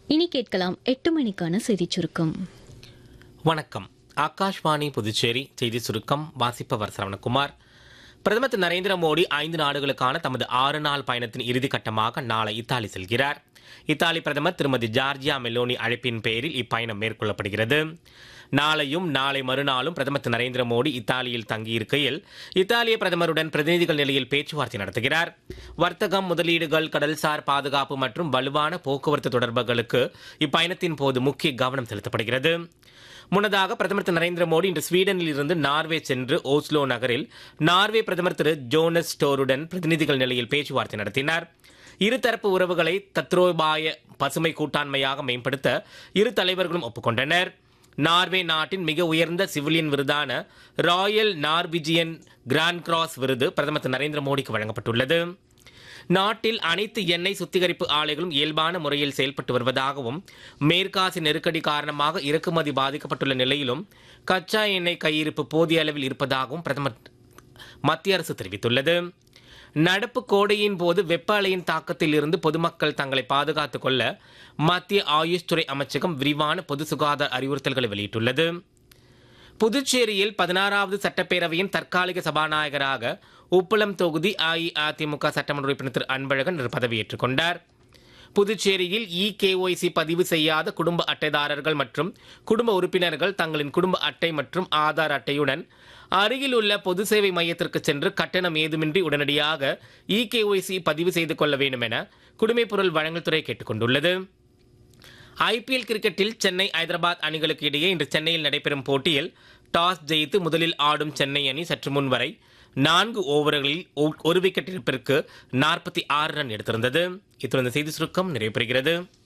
இனி கேட்கலாம் எட்டு மணிக்கான செய்திச் சுருக்கம் வணக்கம் ஆகாஷ்வாணி புதுச்சேரி செய்தி சுருக்கம் வாசிப்பவர் சரவணகுமார் பிரதமர் திரு நரேந்திர மோடி ஐந்து நாடுகளுக்கான தமது ஆறு நாள் பயணத்தின் இறுதி கட்டமாக நாளை இத்தாலி செல்கிறார் இத்தாலி பிரதமர் திருமதி ஜார்ஜியா மெலோனி அழைப்பின் பேரில் இப்பயணம் மேற்கொள்ளப்படுகிறது நாளையும் நாளை மறுநாளும் பிரதமர் திரு நரேந்திர மோடி இத்தாலியில் தங்கியிருக்கையில் இத்தாலிய பிரதமருடன் பிரதிநிதிகள் நிலையில் பேச்சுவார்த்தை நடத்துகிறார் வர்த்தகம் முதலீடுகள் கடல்சார் பாதுகாப்பு மற்றும் வலுவான போக்குவரத்து தொடர்புகளுக்கு இப்பயணத்தின் போது முக்கிய கவனம் செலுத்தப்படுகிறது முன்னதாக பிரதமர் திரு நரேந்திர மோடி இன்று ஸ்வீடனில் இருந்து நார்வே சென்று ஓஸ்லோ நகரில் நார்வே பிரதமர் திரு ஜோனஸ் ஸ்டோருடன் பிரதிநிதிகள் நிலையில் பேச்சுவார்த்தை நடத்தினார் இருதரப்பு உறவுகளை தத்ரோபாய பசுமை கூட்டாண்மையாக மேம்படுத்த இரு தலைவர்களும் ஒப்புக்கொண்டனர் நார்வே நாட்டின் மிக உயர்ந்த சிவிலியன் விருதான ராயல் நார்விஜியன் கிராண்ட் கிராஸ் விருது பிரதமர் திரு நரேந்திர மோடிக்கு வழங்கப்பட்டுள்ளது நாட்டில் அனைத்து எண்ணெய் சுத்திகரிப்பு ஆலைகளும் இயல்பான முறையில் செயல்பட்டு வருவதாகவும் மேற்காசி நெருக்கடி காரணமாக இறக்குமதி பாதிக்கப்பட்டுள்ள நிலையிலும் கச்சா எண்ணெய் கையிருப்பு போதிய அளவில் இருப்பதாகவும் பிரதமர் மத்திய அரசு தெரிவித்துள்ளது நடப்பு கோடையின் போது வெப்ப அலையின் தாக்கத்தில் இருந்து பொதுமக்கள் தங்களை பாதுகாத்துக் கொள்ள மத்திய ஆயுஷ் துறை அமைச்சகம் விரிவான பொது சுகாதார அறிவுறுத்தல்களை வெளியிட்டுள்ளது புதுச்சேரியில் பதினாறாவது சட்டப்பேரவையின் தற்காலிக சபாநாயகராக உப்பளம் தொகுதி அஇஅதிமுக சட்டமன்ற உறுப்பினர் திரு அன்பழகன் இன்று பதவியேற்றுக் கொண்டார் புதுச்சேரியில் இ கேஒய்சி பதிவு செய்யாத குடும்ப அட்டைதாரர்கள் மற்றும் குடும்ப உறுப்பினர்கள் தங்களின் குடும்ப அட்டை மற்றும் ஆதார் அட்டையுடன் அருகில் உள்ள பொது சேவை மையத்திற்கு சென்று கட்டணம் ஏதுமின்றி உடனடியாக இ கேஒய்சி பதிவு செய்து கொள்ள வேண்டும் என குடிமைப்பொருள் வழங்கல் துறை கேட்டுக் கொண்டுள்ளது ஐபிஎல் கிரிக்கெட்டில் சென்னை ஐதராபாத் அணிகளுக்கு இடையே இன்று சென்னையில் நடைபெறும் போட்டியில் டாஸ் ஜெயித்து முதலில் ஆடும் சென்னை அணி சற்று முன் வரை நான்கு ஓவர்களில் ஒ- ஒரு விக்கெட் இழப்பிற்கு நாற்பத்தி ஆறு ரன் எடுத்திருந்தது இத்துடன் இந்த செய்தி சுருக்கம் நிறைவு பெறுகிறது